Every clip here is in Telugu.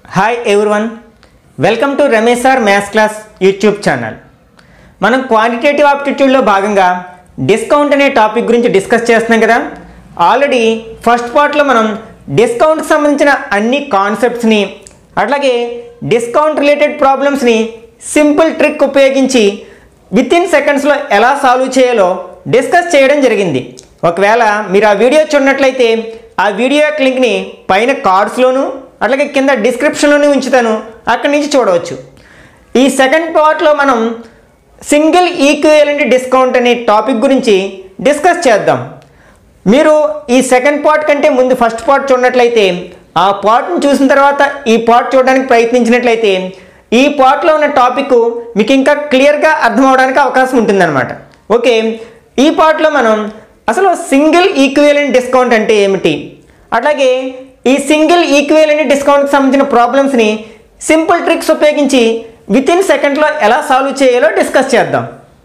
hi everyone welcome to Ramesh sir maths class YouTube channel మనం క్వాంటిటేటివ్ ఆప్టిట్యూడ్లో భాగంగా డిస్కౌంట్ అనే టాపిక్ గురించి డిస్కస్ చేస్తున్నాం కదా ఆల్రెడీ ఫస్ట్ పార్ట్లో మనం డిస్కౌంట్కి సంబంధించిన అన్ని కాన్సెప్ట్స్ని అట్లాగే డిస్కౌంట్ రిలేటెడ్ ప్రాబ్లమ్స్ని సింపుల్ ట్రిక్ ఉపయోగించి విత్ ఇన్ సెకండ్స్లో ఎలా సాల్వ్ చేయాలో డిస్కస్ చేయడం జరిగింది ఒకవేళ మీరు ఆ వీడియో చూడనట్లయితే ఆ వీడియో యొక్క లింక్ని పైన కార్డ్స్లోను అట్లాగే కింద డిస్క్రిప్షన్లోనే ఉంచుతాను అక్కడి నుంచి చూడవచ్చు ఈ సెకండ్ పార్ట్లో మనం సింగిల్ ఈక్వివలెంట్ డిస్కౌంట్ అనే టాపిక్ గురించి డిస్కస్ చేద్దాం మీరు ఈ సెకండ్ పార్ట్ కంటే ముందు ఫస్ట్ పార్ట్ చూడనట్లయితే ఆ పార్ట్ని చూసిన తర్వాత ఈ పార్ట్ చూడడానికి ప్రయత్నించినట్లయితే ఈ పార్ట్లో ఉన్న టాపిక్ మీకు ఇంకా క్లియర్గా అర్థం అవడానికి అవకాశం ఉంటుందన్నమాట ఓకే ఈ పార్ట్లో మనం అసలు సింగిల్ ఈక్వివలెంట్ డిస్కౌంట్ అంటే ఏమిటి అట్లాగే ఈ సింగిల్ ఈక్వివలెంట్ డిస్కౌంట్కి సంబంధించిన ప్రాబ్లమ్స్ని సింపుల్ ట్రిక్స్ ఉపయోగించి విత్ ఇన్ సెకండ్లో ఎలా సాల్వ్ చేయాలో డిస్కస్ చేద్దాం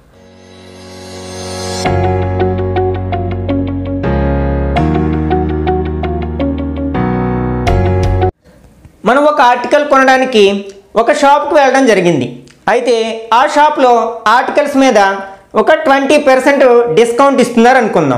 మనం ఒక ఆర్టికల్ కొనడానికి ఒక షాప్కి వెళ్ళడం జరిగింది అయితే ఆ షాప్లో ఆర్టికల్స్ మీద ఒక ట్వంటీ పర్సెంట్ డిస్కౌంట్ ఇస్తున్నారు అనుకుందాం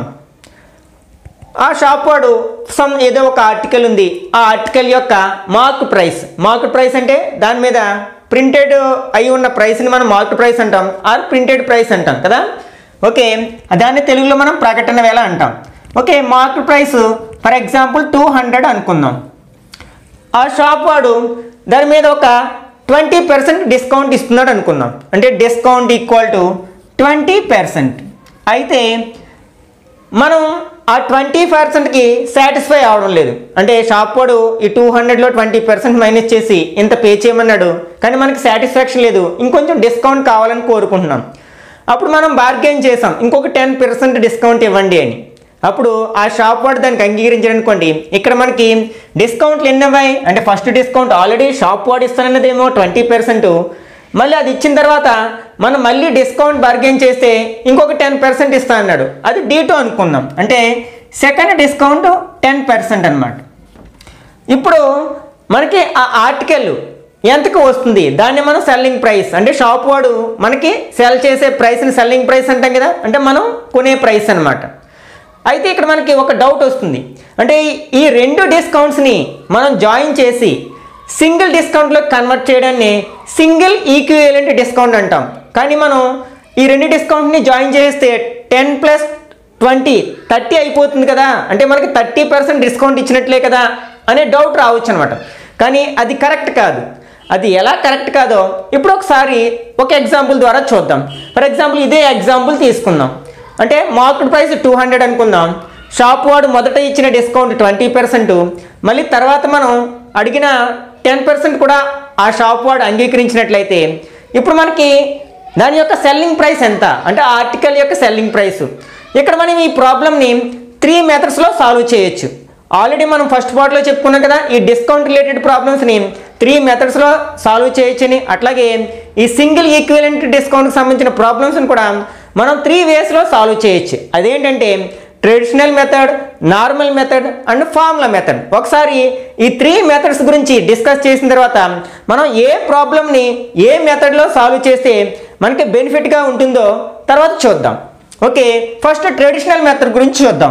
ఆ షాప్ వాడు సమ్ ఏదో ఒక ఆర్టికల్ ఉంది ఆ ఆర్టికల్ యొక్క మార్క్ ప్రైస్ మార్క్ ప్రైస్ అంటే దాని మీద ప్రింటెడ్ అయి ఉన్న ప్రైస్ని మనం మార్క్ ప్రైస్ అంటాం ఆర్ ప్రింటెడ్ ప్రైస్ అంటాం కదా ఓకే దాన్ని తెలుగులో మనం ప్రకటన వేళ అంటాం okay mark price for example two hundred అనుకుందాం ఆ షాప్ వాడు దాని మీద ఒక ట్వంటీ పర్సెంట్ డిస్కౌంట్ ఇస్తున్నాడు అనుకుందాం అంటే discount equal to twenty percent అయితే మనం ఆ ట్వంటీ పర్సెంట్కి సాటిస్ఫై అవడం లేదు అంటే షాప్ వాడు ఈ టూ హండ్రెడ్లో ట్వంటీ పర్సెంట్ మైనస్ చేసి ఇంత పే చేయమన్నాడు కానీ మనకి సాటిస్ఫాక్షన్ లేదు ఇంకొంచెం డిస్కౌంట్ కావాలని కోరుకుంటున్నాం అప్పుడు మనం బార్గెన్ చేసాం ఇంకొక టెన్ పర్సెంట్ డిస్కౌంట్ ఇవ్వండి అని అప్పుడు ఆ షాప్ వాడు దానికి అంగీకరించాడు అనుకోండి ఇక్కడ మనకి డిస్కౌంట్లు ఎన్ని అవ్వాయి అంటే ఫస్ట్ డిస్కౌంట్ ఆల్రెడీ షాప్ వాడు ఇస్తానన్నదేమో ట్వంటీ పర్సెంట్ మళ్ళీ అది ఇచ్చిన తర్వాత మనం మళ్ళీ డిస్కౌంట్ బార్గెన్ చేస్తే ఇంకొక టెన్ పర్సెంట్ ఇస్తా అన్నాడు అది డీటో అనుకుందాం అంటే సెకండ్ డిస్కౌంట్ టెన్ పర్సెంట్ అనమాట ఇప్పుడు మనకి ఆ ఆర్టికల్ ఎంతకు వస్తుంది దాన్ని మనం సెల్లింగ్ ప్రైస్ అంటే షాప్ వాడు మనకి సెల్ చేసే ప్రైస్ని సెల్లింగ్ ప్రైస్ అంటాం కదా అంటే మనం కొనే ప్రైస్ అనమాట అయితే ఇక్కడ మనకి ఒక డౌట్ వస్తుంది అంటే ఈ- ఈ రెండు డిస్కౌంట్స్ని మనం జాయిన్ చేసి సింగిల్ డిస్కౌంట్లో కన్వర్ట్ చేయడాన్ని సింగిల్ ఈక్వివలెంట్ డిస్కౌంట్ అంటాం కానీ మనం ఈ రెండు డిస్కౌంట్ని జాయిన్ చేస్తే టెన్ ప్లస్ ట్వంటీ థర్టీ అయిపోతుంది కదా అంటే మనకి థర్టీ పర్సెంట్ డిస్కౌంట్ ఇచ్చినట్లే కదా అనే డౌట్ రావచ్చు అనమాట కానీ అది కరెక్ట్ కాదు అది ఎలా కరెక్ట్ కాదో ఇప్పుడు ఒకసారి ఒక ఎగ్జాంపుల్ ద్వారా చూద్దాం ఫర్ ఎగ్జాంపుల్ ఇదే ఎగ్జాంపుల్ తీసుకుందాం అంటే మార్కెట్ ప్రైస్ టూ హండ్రెడ్ అనుకుందాం షాప్ వాడు మొదట ఇచ్చిన డిస్కౌంట్ ట్వంటీ పర్సెంట్ మళ్ళీ తర్వాత మనం అడిగిన టెన్ పర్సెంట్ కూడా ఆ షాప్ వాడు అంగీకరించినట్లయితే ఇప్పుడు మనకి దాని యొక్క సెల్లింగ్ ప్రైస్ ఎంత అంటే ఆ ఆర్టికల్ యొక్క సెల్లింగ్ ప్రైస్ ఇక్కడ మనం ఈ ప్రాబ్లమ్ని త్రీ మెథడ్స్లో సాల్వ్ చేయొచ్చు ఆల్రెడీ మనం ఫస్ట్ పార్ట్లో చెప్పుకున్నాం కదా ఈ డిస్కౌంట్ రిలేటెడ్ ప్రాబ్లమ్స్ని త్రీ మెథడ్స్లో సాల్వ్ చేయొచ్చని అట్లాగే ఈ సింగిల్ ఈక్వివలెంట్ డిస్కౌంట్కి సంబంధించిన ప్రాబ్లమ్స్ని కూడా మనం త్రీ వేస్లో సాల్వ్ చేయొచ్చు అదేంటంటే traditional method normal method and formula method ఒకసారి ఈ త్రీ మెథడ్స్ గురించి డిస్కస్ చేసిన తర్వాత మనం ఏ ప్రాబ్లమ్ని ఏ మెథడ్లో సాల్వ్ చేస్తే మనకి బెనిఫిట్గా ఉంటుందో తర్వాత చూద్దాం ఓకే ఫస్ట్ ట్రెడిషనల్ మెథడ్ గురించి చూద్దాం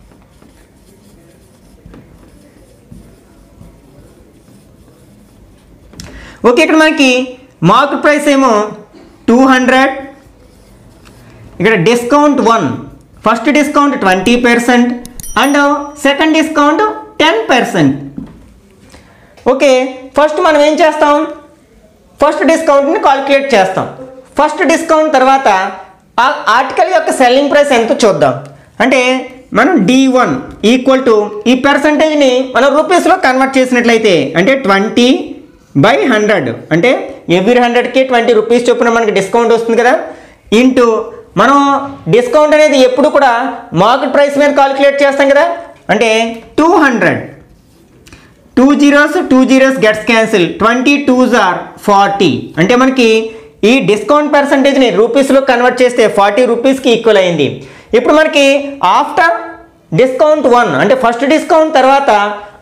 ఓకే ఇక్కడ మనకి మార్కెట్ ప్రైస్ ఏమో టూ హండ్రెడ్ ఇక్కడ discount one first discount twenty percent and second discount ten percent okay first మనం ఏం చేస్తాం ఫస్ట్ డిస్కౌంట్ని కాలిక్యులేట్ చేస్తాం ఫస్ట్ డిస్కౌంట్ తర్వాత ఆ ఆర్టికల్ యొక్క సెల్లింగ్ ప్రైస్ ఎంతో చూద్దాం అంటే మనం డి వన్ ఈక్వల్ టు ఈ పర్సంటేజ్ని మనం రూపీస్లో కన్వర్ట్ చేసినట్లయితే అంటే ట్వంటీ బై హండ్రెడ్ అంటే ఎవ్రీ హండ్రెడ్కి ట్వంటీ రూపీస్ చొప్పున మనకి డిస్కౌంట్ వస్తుంది కదా ఇంటూ మనం డిస్కౌంట్ అనేది ఎప్పుడు కూడా మార్కెట్ ప్రైస్ మీద కాలిక్యులేట్ చేస్తాం కదా అంటే two hundred two zeros two zeros gets cancel twenty twos or forty అంటే మనకి ఈ డిస్కౌంట్ పర్సంటేజ్ని రూపీస్లో కన్వర్ట్ చేస్తే ఫార్టీ రూపీస్కి ఈక్వల్ అయింది ఇప్పుడు మనకి ఆఫ్టర్ డిస్కౌంట్ వన్ అంటే ఫస్ట్ డిస్కౌంట్ తర్వాత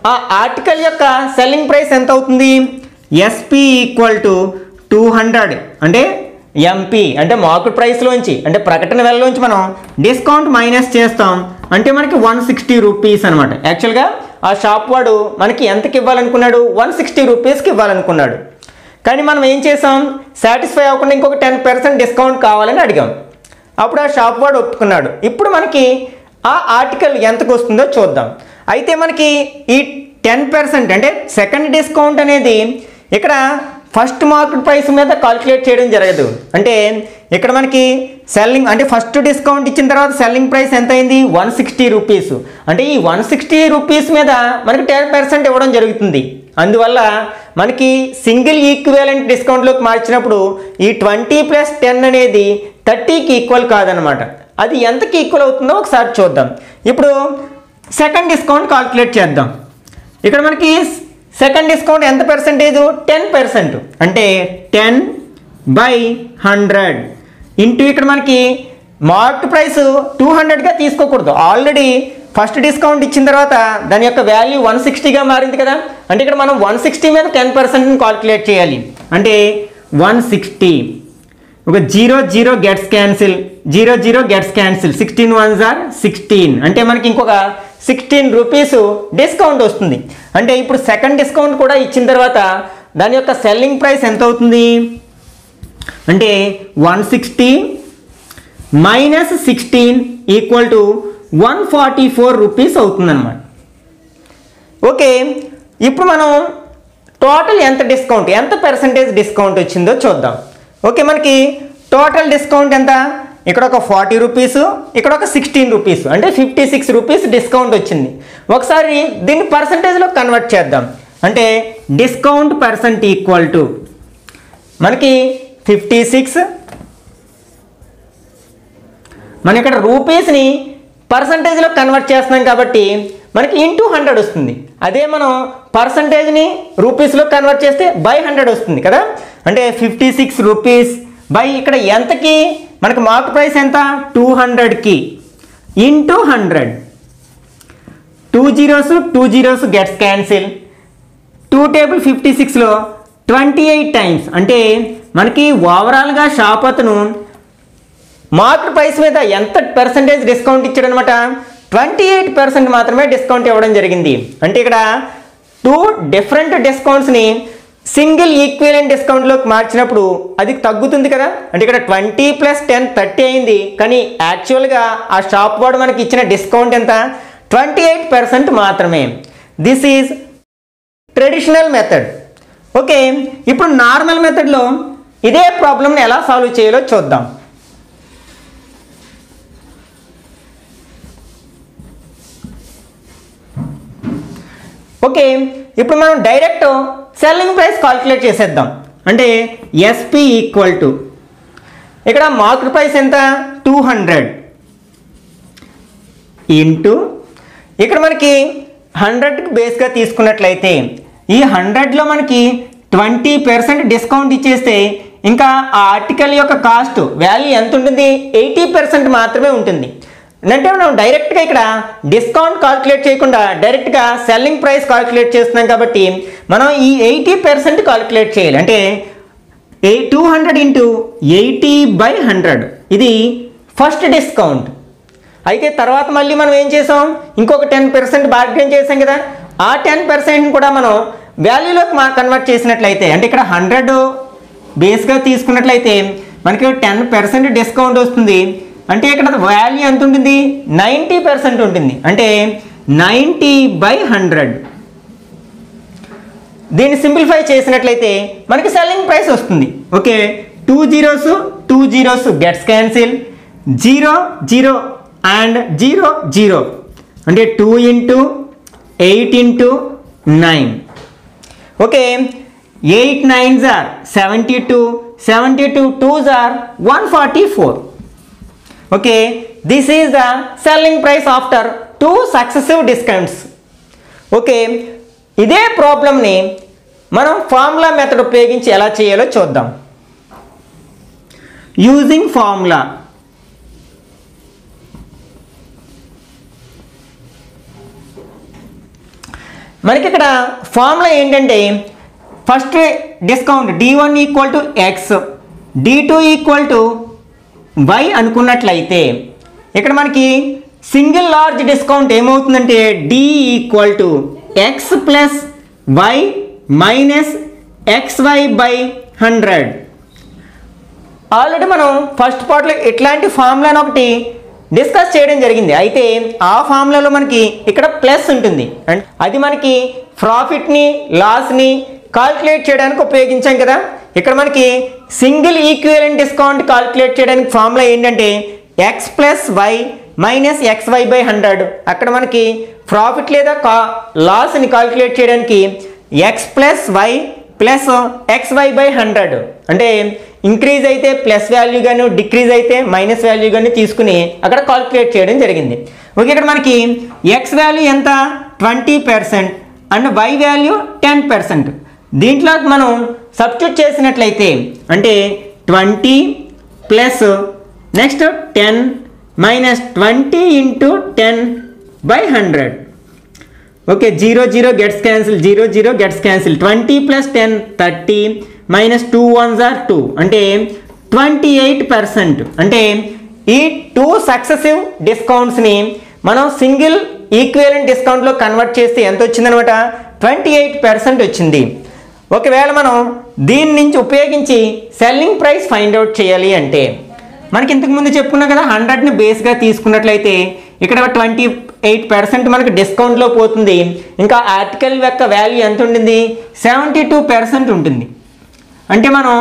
ఆ ఆర్టికల్ యొక్క సెల్లింగ్ ప్రైస్ ఎంత అవుతుంది SP equal to two hundred అంటే ఎంపీ అంటే మార్కెట్ ప్రైస్లోంచి అంటే ప్రకటన వెలలోంచి మనం డిస్కౌంట్ మైనస్ చేస్తాం అంటే మనకి వన్ సిక్స్టీ రూపీస్ అనమాట యాక్చువల్గా ఆ షాప్ వాడు మనకి ఎంతకి ఇవ్వాలనుకున్నాడు వన్ సిక్స్టీ రూపీస్కి ఇవ్వాలనుకున్నాడు కానీ మనం ఏం చేసాం సాటిస్ఫై అవ్వకుండా ఇంకొక టెన్ పర్సెంట్ డిస్కౌంట్ కావాలని అడిగాం అప్పుడు ఆ షాప్ వాడు ఒప్పుకున్నాడు ఇప్పుడు మనకి ఆ ఆర్టికల్ ఎంతకు వస్తుందో చూద్దాం అయితే మనకి ఈ టెన్ పర్సెంట్ అంటే సెకండ్ డిస్కౌంట్ అనేది ఇక్కడ ఫస్ట్ మార్కెట్ ప్రైస్ మీద కాల్కులేట్ చేయడం జరగదు అంటే ఇక్కడ మనకి సెల్లింగ్ అంటే ఫస్ట్ డిస్కౌంట్ ఇచ్చిన తర్వాత సెల్లింగ్ ప్రైస్ ఎంత అయింది వన్ సిక్స్టీ రూపీస్ అంటే ఈ వన్ సిక్స్టీ రూపీస్ మీద మనకి టెన్ పర్సెంట్ ఇవ్వడం జరుగుతుంది అందువల్ల మనకి సింగిల్ ఈక్వేలెంట్ డిస్కౌంట్లోకి మార్చినప్పుడు ఈ ట్వంటీ ప్లస్ టెన్ అనేది థర్టీకి ఈక్వల్ కాదనమాట అది ఎంతకి ఈక్వల్ అవుతుందో ఒకసారి చూద్దాం ఇప్పుడు సెకండ్ డిస్కౌంట్ కాల్కులేట్ చేద్దాం ఇక్కడ మనకి సెకండ్ డిస్కౌంట్ ఎంత పర్సెంటేజ్ టెన్ పర్సెంట్ అంటే టెన్ బై హండ్రెడ్ ఇంటూ ఇక్కడ మనకి మార్కెట్ ప్రైస్ టూ హండ్రెడ్గా తీసుకోకూడదు ఆల్రెడీ ఫస్ట్ డిస్కౌంట్ ఇచ్చిన తర్వాత దాని యొక్క వాల్యూ వన్ సిక్స్టీగా మారింది కదా అంటే ఇక్కడ మనం వన్ సిక్స్టీ మీద టెన్ పర్సెంట్ని కాల్కులేట్ చేయాలి అంటే వన్ సిక్స్టీ ఒక zero zero gets cancel zero zero gets cancel sixteen ones or sixteen అంటే మనకి ఇంకొక సిక్స్టీన్ రూపీస్ డిస్కౌంట్ వస్తుంది అంటే ఇప్పుడు సెకండ్ డిస్కౌంట్ కూడా ఇచ్చిన తర్వాత దాని యొక్క సెల్లింగ్ ప్రైస్ ఎంత అవుతుంది అంటే one sixty minus sixteen equal to one forty four rupees అవుతుందన్నమాట ఓకే ఇప్పుడు మనం టోటల్ ఎంత డిస్కౌంట్ ఎంత పర్సంటేజ్ డిస్కౌంట్ వచ్చిందో చూద్దాం ఓకే మనకి టోటల్ డిస్కౌంట్ ఎంత ఇక్కడ ఒక ఫార్టీ రూపీస్ ఇక్కడ ఒక సిక్స్టీన్ రూపీస్ అంటే ఫిఫ్టీ సిక్స్ రూపీస్ డిస్కౌంట్ వచ్చింది ఒకసారి దీన్ని పర్సంటేజ్లో కన్వర్ట్ చేద్దాం అంటే డిస్కౌంట్ పర్సెంట్ ఈక్వల్ టు మనకి ఫిఫ్టీ సిక్స్ మనం ఇక్కడ రూపీస్ని పర్సంటేజ్లో కన్వర్ట్ చేస్తున్నాం కాబట్టి మనకి ఇంటూ హండ్రెడ్ వస్తుంది అదే మనం పర్సంటేజ్ని రూపీస్లో కన్వర్ట్ చేస్తే బై హండ్రెడ్ వస్తుంది కదా అంటే ఫిఫ్టీ సిక్స్ రూపీస్ బై ఇక్కడ ఎంతకి మనకి మార్క్ ప్రైస్ ఎంత టూ హండ్రెడ్కి into hundred two zeros two zeros gets cancel two table fifty సిక్స్లో ట్వంటీ ఎయిట్ టైమ్స్ అంటే మనకి ఓవరాల్గా షాప్ అతను మార్కెట్ ప్రైస్ మీద ఎంత పర్సంటేజ్ డిస్కౌంట్ ఇచ్చాడనమాట ట్వంటీ ఎయిట్ పర్సెంట్ మాత్రమే డిస్కౌంట్ ఇవ్వడం జరిగింది అంటే ఇక్కడ టూ డిఫరెంట్ డిస్కౌంట్స్ని సింగిల్ ఈక్వలెంట్ డిస్కౌంట్లోకి మార్చినప్పుడు అది తగ్గుతుంది కదా అంటే ఇక్కడ ట్వంటీ ప్లస్ టెన్ థర్టీ అయింది కానీ యాక్చువల్గా ఆ షాప్ వాడు మనకి ఇచ్చిన డిస్కౌంట్ ఎంత ట్వంటీ ఎయిట్ పర్సెంట్ మాత్రమే this is traditional method okay ఇప్పుడు నార్మల్ మెథడ్లో ఇదే ప్రాబ్లమ్ని ఎలా సాల్వ్ చేయాలో చూద్దాం ఓకే ఇప్పుడు మనం డైరెక్ట్ సెల్లింగ్ ప్రైస్ కాల్కులేట్ చేసేద్దాం అంటే ఎస్పి ఈక్వల్ టు ఇక్కడ మార్కెట్ ప్రైస్ ఎంత టూ హండ్రెడ్ ఇంటూ ఇక్కడ మనకి హండ్రెడ్కి బేస్గా తీసుకున్నట్లయితే ఈ హండ్రెడ్లో మనకి ట్వంటీ పర్సెంట్ డిస్కౌంట్ ఇచ్చేస్తే ఇంకా ఆ ఆర్టికల్ యొక్క కాస్ట్ వాల్యూ ఎంత ఉంటుంది ఎయిటీ పర్సెంట్ మాత్రమే ఉంటుంది అంటే మనం డైరెక్ట్గా ఇక్కడ డిస్కౌంట్ కాల్కులేట్ చేయకుండా డైరెక్ట్గా సెల్లింగ్ ప్రైస్ కాల్కులేట్ చేస్తున్నాం కాబట్టి మనం ఈ ఎయిటీ పర్సెంట్ కాల్కులేట్ చేయాలి అంటే ఏ two hundred into eighty by hundred ఇది ఫస్ట్ డిస్కౌంట్ అయితే తర్వాత మళ్ళీ మనం ఏం చేసాం ఇంకొక టెన్ పర్సెంట్ బార్గెన్ చేసాం కదా ఆ టెన్ పర్సెంట్ కూడా మనం వాల్యూలోకి మా కన్వర్ట్ చేసినట్లయితే అంటే ఇక్కడ హండ్రెడ్ బేస్గా తీసుకున్నట్లయితే మనకి టెన్ పర్సెంట్ డిస్కౌంట్ వస్తుంది అంటే ఇక్కడ వాల్యూ ఎంత ఉంటుంది నైంటీ పర్సెంట్ ఉంటుంది అంటే నైంటీ బై హండ్రెడ్ దీన్ని సింప్లిఫై చేసినట్లయితే మనకి సెల్లింగ్ ప్రైస్ వస్తుంది okay two zeros two zeros gets cancel zero zero and zero zero అంటే two into eight into nine okay eight nines are seventy two seventy two twos or one forty four okay this is the selling price after two successive discounts okay ఇదే ప్రాబ్లమ్ని మనం ఫార్ములా మెథడ్ ఉపయోగించి ఎలా చేయాలో చూద్దాం యూజింగ్ ఫార్ములా మనకి ఇక్కడ ఫార్ములా ఏంటంటే first discount D one equal to X D two equal to Y అనుకున్నట్లయితే ఇక్కడ మనకి సింగిల్ లార్జ్ డిస్కౌంట్ ఏమవుతుందంటే D equal to X plus why minus X why by hundred already మనం ఫస్ట్ పార్ట్లో ఇట్లాంటి ఫార్ములాని ఒకటి డిస్కస్ చేయడం జరిగింది అయితే ఆ ఫార్ములాలో మనకి ఇక్కడ ప్లస్ ఉంటుంది అండ్ అది మనకి ప్రాఫిట్ని లాస్ని కాల్కులేట్ చేయడానికి ఉపయోగించాం కదా ఇక్కడ మనకి సింగిల్ ఈక్వలెంట్ డిస్కౌంట్ కాల్కులేట్ చేయడానికి ఫార్ములా ఏంటంటే X plus why minus X why by hundred అక్కడ మనకి ప్రాఫిట్ లేదా కా లాస్ని కాల్కులేట్ చేయడానికి X plus Y plus X why by hundred అంటే ఇంక్రీజ్ అయితే ప్లస్ వాల్యూ గాను డిక్రీజ్ అయితే మైనస్ వాల్యూ గాని తీసుకుని అక్కడ కాల్కులేట్ చేయడం జరిగింది ఓకే ఇక్కడ మనకి ఎక్స్ వాల్యూ ఎంత twenty percent and Y value ten percent దీంట్లో మనం సబ్స్టిట్యూట్ చేసినట్లయితే అంటే twenty plus next ten minus twenty into ten by hundred okay zero zero gets cancel zero zero gets cancel twenty plus ten thirty minus two ones or two అంటే ట్వంటీ ఎయిట్ పర్సెంట్ అంటే ఈ టూ సక్సెసివ్ డిస్కౌంట్స్ని మనం సింగిల్ ఈక్వలెంట్ డిస్కౌంట్లో కన్వర్ట్ చేస్తే ఎంత వచ్చిందనమాట ట్వంటీ ఎయిట్ పర్సెంట్ వచ్చింది ఒకవేళ మనం దీని నుంచి ఉపయోగించి సెల్లింగ్ ప్రైస్ ఫైండ్ అవుట్ చేయాలి అంటే మనకి ఇంతకు ముందు చెప్పుకున్నాం కదా హండ్రెడ్ని బేస్గా తీసుకున్నట్లయితే ఇక్కడ ట్వంటీ ఎయిట్ పర్సెంట్ మనకి డిస్కౌంట్లో పోతుంది ఇంకా ఆర్టికల్ యొక్క వాల్యూ ఎంత ఉండింది సెవెంటీ టూ పర్సెంట్ ఉంటుంది అంటే మనం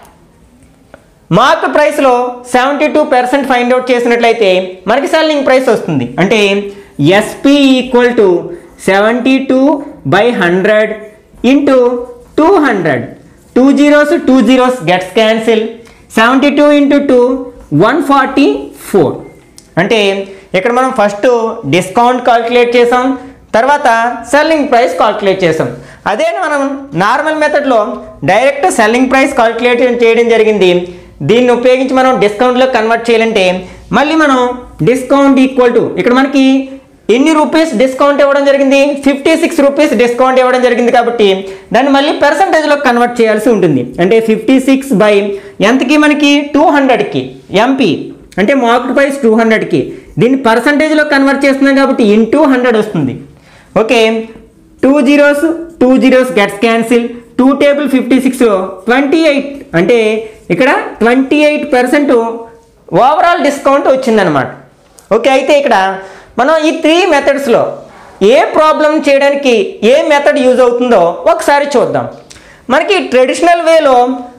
మార్క్ ప్రైస్లో seventy two percent find out చేసినట్లయితే మనకి సెల్లింగ్ ప్రైస్ వస్తుంది అంటే SP equal to seventy two by hundred into two hundred two zeros two zeros gets cancel seventy two into two one forty four అంటే ఇక్కడ మనం ఫస్ట్ డిస్కౌంట్ కాల్కులేట్ చేసాం తర్వాత సెల్లింగ్ ప్రైస్ కాల్కులేట్ చేసాం అదే మనం నార్మల్ మెథడ్లో డైరెక్ట్ సెల్లింగ్ ప్రైస్ కాల్కులేట్ చేయడం జరిగింది దీన్ని ఉపయోగించి మనం డిస్కౌంట్లో కన్వర్ట్ చేయాలంటే మళ్ళీ మనం డిస్కౌంట్ ఈక్వల్ టు ఇక్కడ మనకి ఎన్ని రూపీస్ డిస్కౌంట్ ఇవ్వడం జరిగింది ఫిఫ్టీ సిక్స్ రూపీస్ డిస్కౌంట్ ఇవ్వడం జరిగింది కాబట్టి దాన్ని మళ్ళీ పర్సంటేజ్లో కన్వర్ట్ చేయాల్సి ఉంటుంది అంటే ఫిఫ్టీ సిక్స్ బై ఎంతకి మనకి టూ హండ్రెడ్కి ఎంపీ అంటే మార్కెట్ ప్రైస్ టూ హండ్రెడ్కి దీన్ని పర్సంటేజ్లో కన్వర్ట్ చేస్తున్నాం కాబట్టి ఇన్ టూ హండ్రెడ్ వస్తుంది okay two zeros two zeros gets cancel two table fifty six twenty eight అంటే ఇక్కడ twenty eight percent overall discount వచ్చిందనమాట ఓకే అయితే ఇక్కడ మనం ఈ త్రీ మెథడ్స్లో ఏ ప్రాబ్లం చేయడానికి ఏ మెథడ్ యూజ్ అవుతుందో ఒకసారి చూద్దాం మనకి ట్రెడిషనల్ వేలో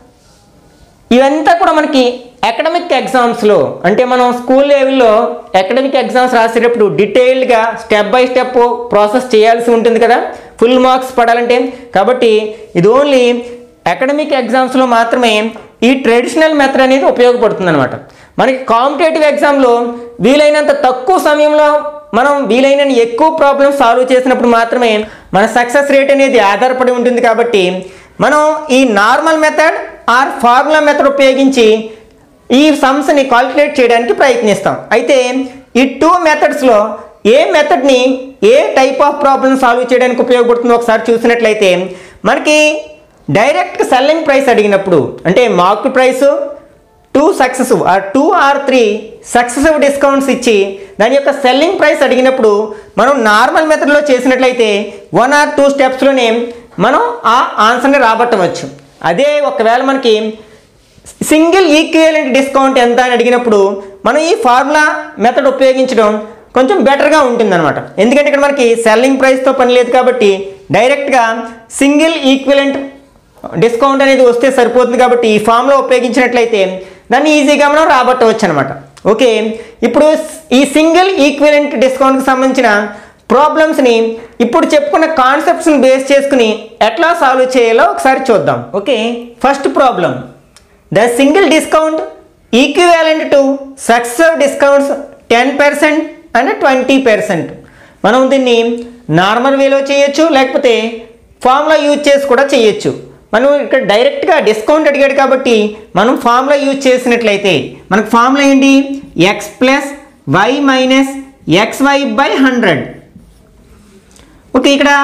ఇవంతా కూడా మనకి అకాడమిక్ ఎగ్జామ్స్లో అంటే మనం స్కూల్ లెవెల్లో అకాడమిక్ ఎగ్జామ్స్ రాసేటప్పుడు డీటెయిల్డ్గా స్టెప్ బై స్టెప్ ప్రాసెస్ చేయాల్సి ఉంటుంది కదా ఫుల్ మార్క్స్ పడాలంటే కాబట్టి ఇది ఓన్లీ అకాడమిక్ ఎగ్జామ్స్లో మాత్రమే ఈ ట్రెడిషనల్ మెథడ్ అనేది ఉపయోగపడుతుంది అనమాట మనకి కాంపిటేటివ్ ఎగ్జామ్లో వీలైనంత తక్కువ సమయంలో మనం వీలైనన్ని ఎక్కువ ప్రాబ్లమ్స్ సాల్వ్ చేసినప్పుడు మాత్రమే మన సక్సెస్ రేట్ అనేది ఆధారపడి ఉంటుంది కాబట్టి మనం ఈ normal method or formula method ఉపయోగించి ఈ సమ్స్ని కాల్కులేట్ చేయడానికి ప్రయత్నిస్తాం అయితే ఈ టూ మెథడ్స్లో ఏ మెథడ్ని ఏ టైప్ ఆఫ్ ప్రాబ్లమ్ సాల్వ్ చేయడానికి ఉపయోగపడుతుందో ఒకసారి చూసినట్లయితే మనకి డైరెక్ట్ సెల్లింగ్ ప్రైస్ అడిగినప్పుడు అంటే market price two successive or two or three successive discounts ఇచ్చి దాని యొక్క సెల్లింగ్ ప్రైస్ అడిగినప్పుడు మనం నార్మల్ మెథడ్లో చేసినట్లయితే వన్ ఆర్ టూ స్టెప్స్లోనే మనం ఆ ఆన్సర్ని రాబట్టవచ్చు అదే ఒకవేళ మనకి సింగిల్ ఈక్వలెంట్ డిస్కౌంట్ ఎంత అని అడిగినప్పుడు మనం ఈ ఫార్ములా మెథడ్ ఉపయోగించడం కొంచెం బెటర్గా ఉంటుందన్నమాట ఎందుకంటే ఇక్కడ మనకి సెల్లింగ్ ప్రైస్తో పని లేదు కాబట్టి డైరెక్ట్గా సింగిల్ ఈక్వలెంట్ డిస్కౌంట్ అనేది వస్తే సరిపోతుంది కాబట్టి ఈ ఫామ్లో ఉపయోగించినట్లయితే దాన్ని ఈజీగా మనం రాబట్టవచ్చు అనమాట ఓకే ఇప్పుడు ఈ సింగిల్ ఈక్వలెంట్ డిస్కౌంట్కి సంబంధించిన ప్రాబ్లమ్స్ని ఇప్పుడు చెప్పుకున్న కాన్సెప్ట్స్ని బేస్ చేసుకుని ఎట్లా సాల్వ్ చేయాలో ఒకసారి చూద్దాం okay first problem the single discount equivalent to successive discounts ten percent and twenty percent మనం దీన్ని నార్మల్ వేలో చేయొచ్చు లేకపోతే ఫార్ములా యూజ్ చేసి కూడా చేయొచ్చు మనం ఇక్కడ డైరెక్ట్గా డిస్కౌంట్ అడిగాడు కాబట్టి మనం ఫార్ములా యూజ్ చేసినట్లయితే మనకు ఫార్ములా ఏంటి X plus why minus X why by hundred okay ఇక్కడ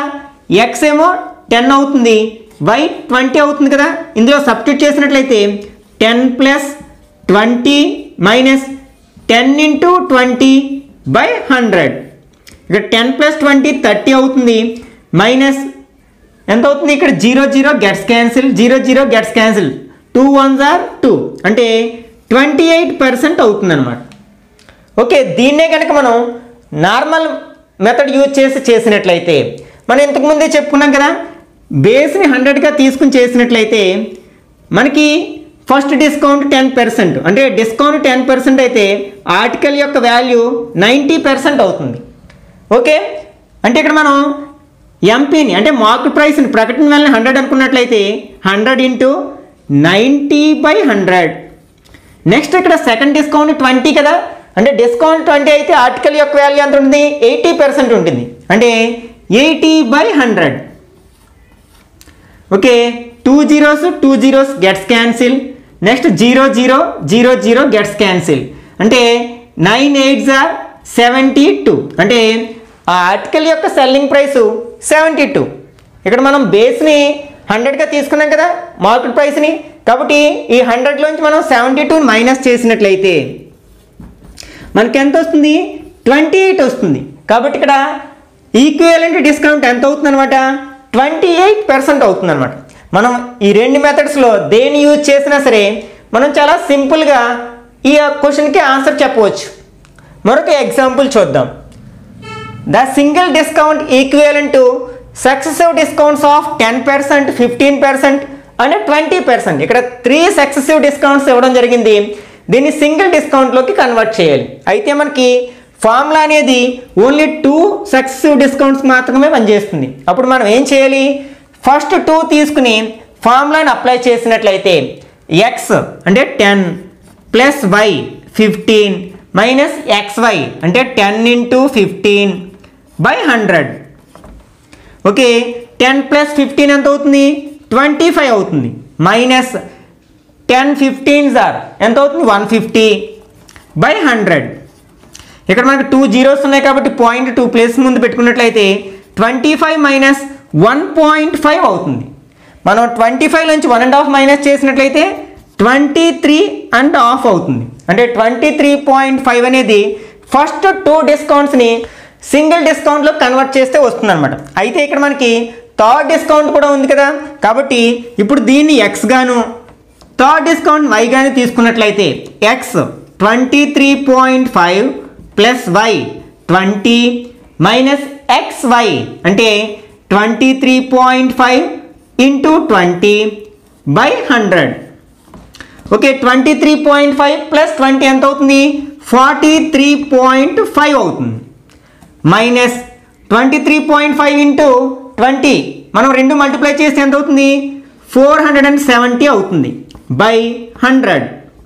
ఎక్స్ ఏమో టెన్ అవుతుంది వై ట్వంటీ అవుతుంది కదా ఇందులో సబ్స్టిట్యూట్ చేసినట్లయితే ten plus twenty minus ten into twenty by hundred ఇక్కడ టెన్ ప్లస్ ట్వంటీ థర్టీ అవుతుంది మైనస్ ఎంత అవుతుంది ఇక్కడ zero zero gets cancel zero zero gets cancel two ones or two అంటే ట్వంటీ ఎయిట్ పర్సెంట్ అవుతుంది అనమాట ఓకే దీన్నే కనుక మనం నార్మల్ మెథడ్ యూజ్ చేసి చేసినట్లయితే మనం ఇంతకుముందే చెప్పుకున్నాం కదా బేస్ని హండ్రెడ్గా తీసుకుని చేసినట్లయితే మనకి ఫస్ట్ డిస్కౌంట్ టెన్ పర్సెంట్ అంటే డిస్కౌంట్ టెన్ పర్సెంట్ అయితే ఆర్టికల్ యొక్క వాల్యూ నైంటీ పర్సెంట్ అవుతుంది ఓకే అంటే ఇక్కడ మనం ఎంపీని అంటే మార్కెట్ ప్రైస్ని ప్రకటన వల్ల హండ్రెడ్ అనుకున్నట్లయితే hundred into ninety by hundred next ఇక్కడ సెకండ్ డిస్కౌంట్ ట్వంటీ కదా అంటే డిస్కౌంట్ ట్వంటీ అయితే ఆర్టికల్ యొక్క వాల్యూ ఎంత ఉంటుంది ఎయిటీ పర్సెంట్ ఉంటుంది అంటే eighty by hundred okay two zeros two zeros gets cancel next zero zero zero zero gets cancel అంటే nine eights or seventy two అంటే ఆ ఆర్టికల్ యొక్క సెల్లింగ్ ప్రైస్ సెవెంటీ టూ ఇక్కడ మనం బేస్ని హండ్రెడ్గా తీసుకున్నాం కదా మార్కెట్ ప్రైస్ని కాబట్టి ఈ హండ్రెడ్లోంచి మనం సెవెంటీ టూ మైనస్ చేసినట్లయితే మనకి ఎంత వస్తుంది ట్వంటీ ఎయిట్ వస్తుంది కాబట్టి ఇక్కడ ఈక్వలెంట్ డిస్కౌంట్ ఎంత అవుతుంది అనమాట ట్వంటీ ఎయిట్ పర్సెంట్ అవుతుంది అనమాట మనం ఈ రెండు మెథడ్స్లో దేని యూజ్ చేసినా సరే మనం చాలా సింపుల్గా ఈ క్వశ్చన్కి ఆన్సర్ చెప్పవచ్చు మరొక ఎగ్జాంపుల్ చూద్దాం the single discount equivalent to successive discounts of ten percent fifteen percent and twenty percent ఇక్కడ త్రీ సక్సెసివ్ డిస్కౌంట్స్ ఇవ్వడం జరిగింది దీన్ని సింగిల్ డిస్కౌంట్లోకి కన్వర్ట్ చేయాలి అయితే మనకి ఫార్ములా అనేది ఓన్లీ టూ సక్సెసివ్ డిస్కౌంట్స్ మాత్రమే పనిచేస్తుంది అప్పుడు మనం ఏం చేయాలి ఫస్ట్ టూ తీసుకుని ఫార్ములాని అప్లై చేసినట్లయితే ఎక్స్ అంటే ten plus y fifteen minus X y అంటే ten into fifteen by hundred okay ten plus fifteen ఎంత అవుతుంది ట్వంటీ ఫైవ్ అవుతుంది మైనస్ టెన్ ఫిఫ్టీన్ సార్ ఎంత అవుతుంది వన్ ఫిఫ్టీ బై హండ్రెడ్ ఇక్కడ మనకి టూ జీరోస్ ఉన్నాయి కాబట్టి పాయింట్ టూ ప్లేస్ ముందు పెట్టుకున్నట్లయితే twenty five minus one point five అవుతుంది మనం ట్వంటీ ఫైవ్ నుంచి వన్ అండ్ హాఫ్ మైనస్ చేసినట్లయితే ట్వంటీ త్రీ అండ్ హాఫ్ అవుతుంది అంటే ట్వంటీ త్రీ పాయింట్ ఫైవ్ అనేది ఫస్ట్ టూ డిస్కౌంట్స్ని సింగిల్ డిస్కౌంట్లో కన్వర్ట్ చేస్తే వస్తుంది అనమాట అయితే ఇక్కడ మనకి థర్డ్ డిస్కౌంట్ కూడా ఉంది కదా కాబట్టి ఇప్పుడు దీన్ని ఎక్స్ గాను థర్డ్ డిస్కౌంట్ వై గాని తీసుకున్నట్లయితే x twenty three point five plus y twenty minus X y అంటే twenty three point five into twenty by hundred okay twenty three point five plus twenty ఎంత అవుతుంది ఫార్టీ త్రీ పాయింట్ ఫైవ్ అవుతుంది minus twenty three point five into twenty మనం రెండు మల్టిప్లై చేస్తే ఎంత అవుతుంది ఫోర్ హండ్రెడ్ అండ్ సెవెంటీ అవుతుంది by hundred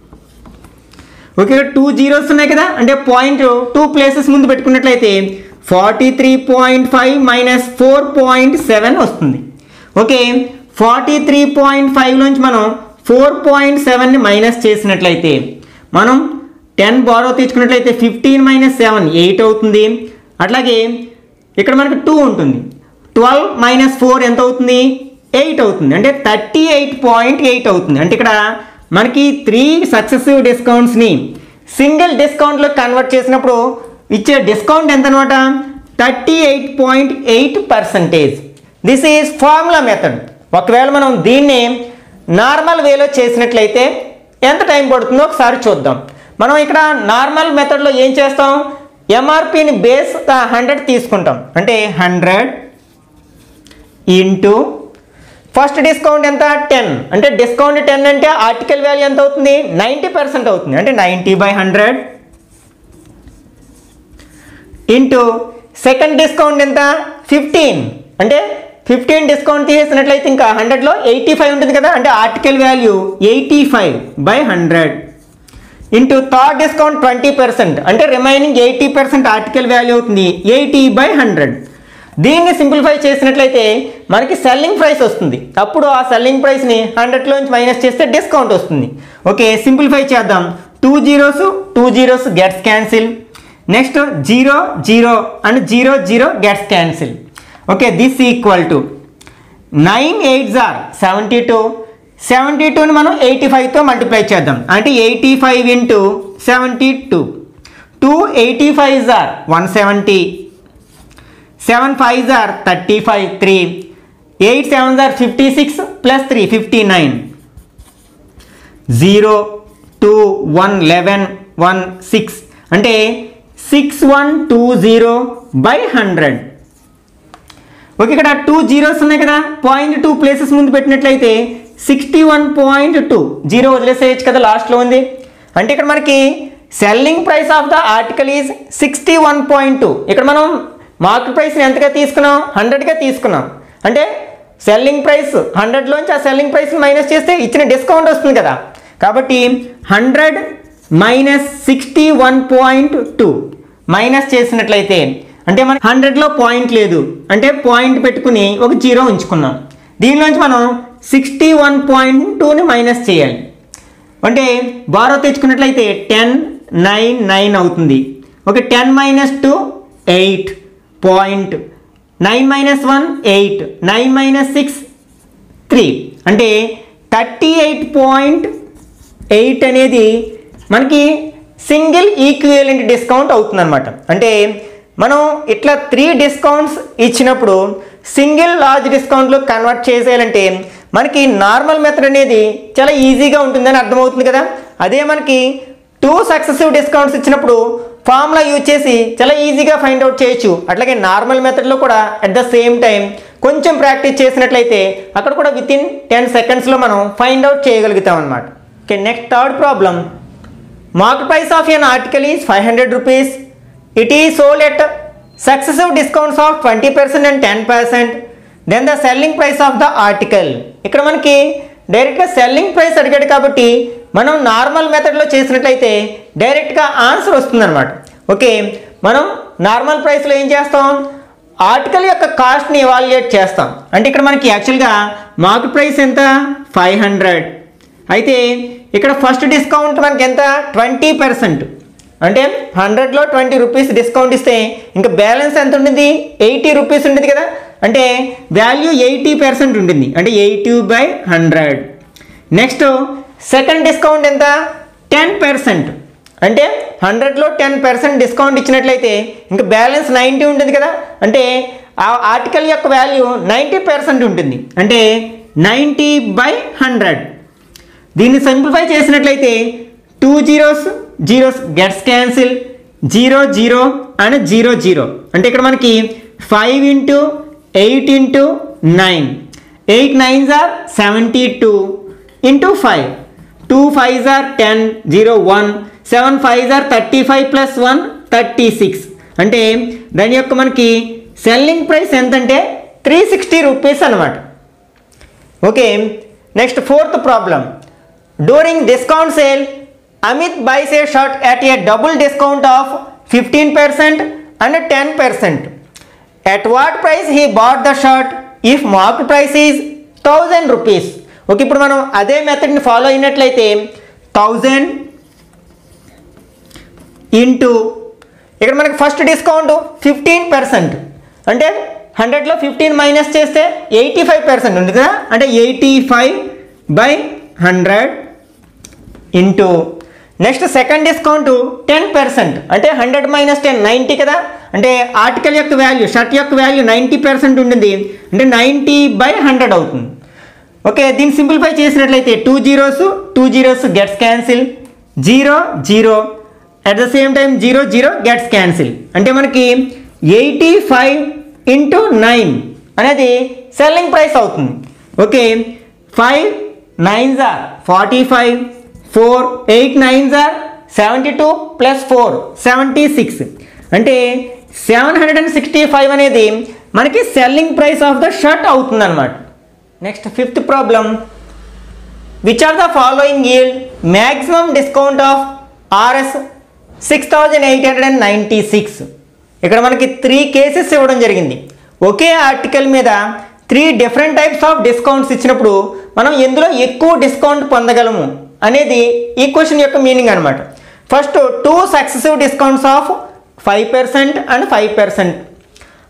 okay two zeros ఉన్నాయి కదా అంటే పాయింట్ టూ ప్లేసెస్ ముందు పెట్టుకున్నట్లయితే forty three point five minus four point seven వస్తుంది okay forty three point five నుంచి మనం ఫోర్ పాయింట్ సెవెన్ని మైనస్ చేసినట్లయితే మనం టెన్ బారో తెచ్చుకున్నట్లయితే ఫిఫ్టీన్ మైనస్ సెవెన్ ఎయిట్ అవుతుంది అట్లాగే ఇక్కడ మనకు టూ ఉంటుంది ట్వెల్వ్ మైనస్ ఫోర్ ఎంత అవుతుంది ఎయిట్ అవుతుంది అంటే థర్టీ ఎయిట్ పాయింట్ ఎయిట్ అవుతుంది అంటే ఇక్కడ మనకి త్రీ సక్సెసివ్ డిస్కౌంట్స్ని సింగిల్ డిస్కౌంట్లో కన్వర్ట్ చేసినప్పుడు ఇచ్చే డిస్కౌంట్ ఎంత అనమాట thirty eight point eight percentage this is formula method ఒకవేళ మనం దీన్ని నార్మల్ వేలో చేసినట్లయితే ఎంత టైం పడుతుందో ఒకసారి చూద్దాం మనం ఇక్కడ నార్మల్ మెథడ్లో ఏం చేస్తాం ఎంఆర్పిని బేస్ హండ్రెడ్ తీసుకుంటాం అంటే హండ్రెడ్ ఇంటూ ఫస్ట్ డిస్కౌంట్ ఎంత టెన్ అంటే డిస్కౌంట్ టెన్ అంటే ఆర్టికల్ వాల్యూ ఎంత అవుతుంది నైంటీ పర్సెంట్ అవుతుంది అంటే ninety by hundred into second discount ఎంత ఫిఫ్టీన్ అంటే ఫిఫ్టీన్ డిస్కౌంట్ తీసేసినట్లయితే ఇంకా హండ్రెడ్లో ఎయిటీ ఫైవ్ ఉంటుంది కదా అంటే article value eighty five by hundred into third discount twenty percent అంటే remaining eighty percent article value అవుతుంది ఎయిటీ బై హండ్రెడ్ దీన్ని సింప్లిఫై చేసినట్లయితే మనకి సెల్లింగ్ ప్రైస్ వస్తుంది అప్పుడు ఆ సెల్లింగ్ ప్రైస్ని హండ్రెడ్లోంచి మైనస్ చేస్తే డిస్కౌంట్ వస్తుంది ఓకే సింప్లిఫై చేద్దాం two zeros two zeros gets cancel next zero zero and zero zero gets cancel okay this equal to nine eight are seventy two seventy two మనం ఎయిటీ ఫైవ్తో మల్టిప్లై చేద్దాం అంటే eighty five into seventy two two eighty five are one seventy seven five are thirty five three eight seven are fifty six plus three fifty nine zero two one eleven one six అంటే six one two zero by hundred okay ఇక్కడ టూ జీరోస్ ఉన్నాయి కదా పాయింట్ టూ ప్లేసెస్ ముందు పెట్టినట్లయితే sixty one point two zero వదిలేసేయచ్చు కదా లాస్ట్లో ఉంది అంటే ఇక్కడ మనకి selling price of the article is sixty one point two ఇక్కడ మనం మార్కెట్ ప్రైస్ని ఎంతగా తీసుకున్నాం హండ్రెడ్గా తీసుకున్నాం అంటే సెల్లింగ్ ప్రైస్ హండ్రెడ్లోంచి ఆ సెల్లింగ్ ప్రైస్ని మైనస్ చేస్తే ఇచ్చిన డిస్కౌంట్ వస్తుంది కదా కాబట్టి hundred minus sixty one point two minus చేసినట్లయితే అంటే మన హండ్రెడ్లో పాయింట్ లేదు అంటే పాయింట్ పెట్టుకుని ఒక జీరో ఉంచుకున్నాం దీనిలోంచి మనం సిక్స్టీ వన్ పాయింట్ టూని మైనస్ చేయాలి అంటే బారో తెచ్చుకున్నట్లయితే టెన్ నైన్ నైన్ అవుతుంది okay ten minus two eight point nine minus one eight nine minus six three అంటే థర్టీ ఎయిట్ పాయింట్ ఎయిట్ అనేది మనకి సింగిల్ ఈక్వివలెంట్ డిస్కౌంట్ అవుతుందన్నమాట అంటే మనం ఇట్లా త్రీ డిస్కౌంట్స్ ఇచ్చినప్పుడు సింగిల్ లార్జ్ డిస్కౌంట్లు కన్వర్ట్ చేసేయాలంటే మనకి నార్మల్ మెథడ్ అనేది చాలా ఈజీగా ఉంటుందని అర్థమవుతుంది కదా అదే మనకి టూ సక్సెసివ్ డిస్కౌంట్స్ ఇచ్చినప్పుడు ఫార్ములా యూజ్ చేసి చాలా ఈజీగా ఫైండ్ అవుట్ చేయొచ్చు అట్లాగే నార్మల్ మెథడ్లో కూడా అట్ ద సేమ్ టైం కొంచెం ప్రాక్టీస్ చేసినట్లయితే అక్కడ కూడా విత్ ఇన్ టెన్ సెకండ్స్లో మనం ఫైండ్ అవుట్ చేయగలుగుతాం అనమాట okay next third problem market price of an article is five hundred rupees it is sold at successive discounts of twenty percent and ten percent then the selling price of the article ఇక్కడ మనకి డైరెక్ట్గా సెల్లింగ్ ప్రైస్ అడిగాడు కాబట్టి మనం నార్మల్ మెథడ్లో చేసినట్లయితే డైరెక్ట్గా ఆన్సర్ వస్తుందన్నమాట ఓకే మనం నార్మల్ ప్రైస్లో ఏం చేస్తాం ఆర్టికల్ యొక్క కాస్ట్ని ఇవాల్యుయేట్ చేస్తాం అంటే ఇక్కడ మనకి యాక్చువల్గా మార్కెట్ ప్రైస్ ఎంత ఫైవ్ హండ్రెడ్ అయితే ఇక్కడ ఫస్ట్ డిస్కౌంట్ మనకి ఎంత ట్వంటీ పర్సెంట్ అంటే హండ్రెడ్లో ట్వంటీ రూపీస్ డిస్కౌంట్ ఇస్తే ఇంకా బ్యాలెన్స్ ఎంత ఉంటుంది ఎయిటీ రూపీస్ ఉంటుంది కదా అంటే వాల్యూ ఎయిటీ పర్సెంట్ ఉంటుంది అంటే eighty by hundred next second discount ఎంత టెన్ పర్సెంట్ అంటే హండ్రెడ్లో టెన్ పర్సెంట్ డిస్కౌంట్ ఇచ్చినట్లయితే ఇంకా బ్యాలెన్స్ నైంటీ ఉంటుంది కదా అంటే ఆ ఆర్టికల్ యొక్క వాల్యూ నైంటీ పర్సెంట్ ఉంటుంది అంటే నైంటీ బై హండ్రెడ్ దీన్ని సింప్లిఫై చేసినట్లయితే two zeros zeros gets cancel zero zero and zero zero అంటే ఇక్కడ మనకి five into eight into nine eight nines are seventy two into five two fives are ten zero one seven fives are thirty five plus one thirty six అంటే దాని యొక్క మనకి సెల్లింగ్ ప్రైస్ ఎంతంటే త్రీ సిక్స్టీ రూపీస్ అనమాట okay next fourth problem during discount sale Amit buys A shirt at a double discount of fifteen percent and ten percent at what price he bought the shirt if mark price is thousand rupees okay ఇప్పుడు మనం అదే మెథడ్ని ఫాలో అయినట్లయితే థౌజండ్ ఇంటూ ఇక్కడ మనకి ఫస్ట్ డిస్కౌంట్ ఫిఫ్టీన్ పర్సెంట్ అంటే హండ్రెడ్లో ఫిఫ్టీన్ మైనస్ చేస్తే ఎయిటీ ఫైవ్ పర్సెంట్ ఉంది కదా అంటే eighty five by hundred into next second discount ten percent అంటే హండ్రెడ్ మైనస్ టెన్ నైంటీ కదా అంటే ఆర్టికల్ యొక్క వాల్యూ షర్ట్ యొక్క వాల్యూ నైంటీ పర్సెంట్ ఉంటుంది అంటే నైంటీ బై హండ్రెడ్ అవుతుంది ఓకే దీన్ని సింప్లిఫై చేసినట్లయితే two zeros two zeros gets cancel zero zero at the same time zero zero gets cancel అంటే మనకి ఎయిటీ ఫైవ్ ఇంటూ నైన్ అనేది సెల్లింగ్ ప్రైస్ అవుతుంది okay five nine are forty five four eight nine are seventy two plus four seventy six అంటే seven hundred and sixty five అనేది మనకి selling price of the shirt అవుతుంది అనమాట next fifth problem which are the following yield maximum discount of RS six thousand eight hundred and ninety six ఇక్కడ మనకి త్రీ కేసెస్ ఇవ్వడం జరిగింది ఒకే ఆర్టికల్ మీద three different types of discounts ఇచ్చినప్పుడు మనం ఎందులో ఎక్కువ డిస్కౌంట్ పొందగలము అనేది ఈ క్వశ్చన్ యొక్క మీనింగ్ అనమాట first two successive discounts of five percent and five percent